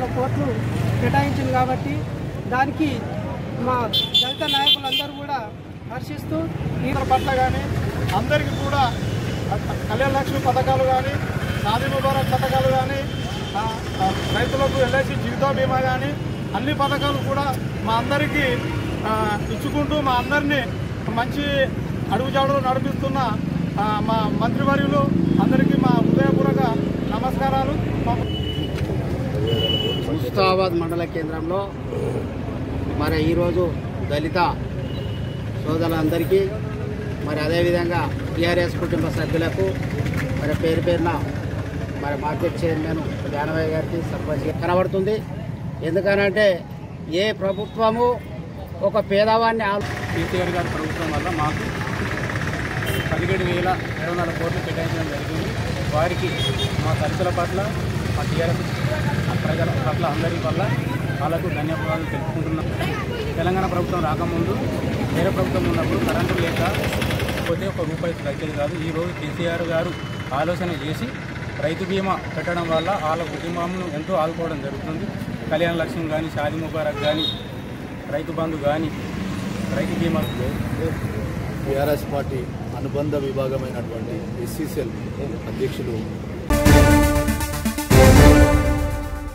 వందల కోట్లు కేటాయించింది కాబట్టి దానికి మా దళిత నాయకులందరూ కూడా హర్షిస్తూ ఈ పట్ల కానీ అందరికీ కూడా కళ్యాణ లక్ష్మి పథకాలు కానీ షాదీ ముబారక్ పథకాలు కానీ ఆ, ఆ, రైతులకు ఎల్ఐసి జీవిత బీమా కానీ అన్ని పథకాలు కూడా మా అందరికీ ఆ, ఇచ్చుకుంటూ మా అందరినీ మంచి అడుగుజాడులు నడిపిస్తున్న ఆ, మా మంత్రివర్యులు అందరికీ మా హృదయపూర్వక నమస్కారాలు మా ముస్తాబాద్ మండల కేంద్రంలో మరి ఈరోజు దళిత సోదరులందరికీ మరి అదేవిధంగా టీఆర్ఎస్ కుటుంబ సభ్యులకు మరి పేరు పేరున మరి మార్కెట్ చైర్మన్ జానవయ్య గారికి సర్పంచ్ కనబడుతుంది ఎందుకనంటే ఏ ప్రభుత్వము ఒక పేదవాడిని ఆలో కేసీఆర్ గారి ప్రభుత్వం వల్ల మాకు పదిహేడు వేల ఏడు వందల కోట్లు కేటాయించడం జరిగింది వారికి మా దళితుల పట్ల మా టీఆర్ఎస్ ప్రజల పట్ల అందరి వల్ల వాళ్ళకు ధన్యవాదాలు తెలుపుకుంటున్నాం తెలంగాణ ప్రభుత్వం రాకముందు వేరే ప్రభుత్వం ఉన్నప్పుడు కరెంటు లేక పోతే ఒక రూపాయి వచ్చేది కాదు ఈరోజు కేసీఆర్ గారు ఆలోచన చేసి రైతు బీమా పెట్టడం వల్ల వాళ్ళ కుటుంబంను ఎంతో ఆదుకోవడం జరుగుతుంది కళ్యాణ లక్ష్యం కానీ షాదీ ముబారక్ కానీ రైతు బంధు కానీ రైతు బీమా టీఆర్ఎస్ పార్టీ అనుబంధ విభాగమైనటువంటి ఎస్సీసీఎల్ అధ్యక్షులు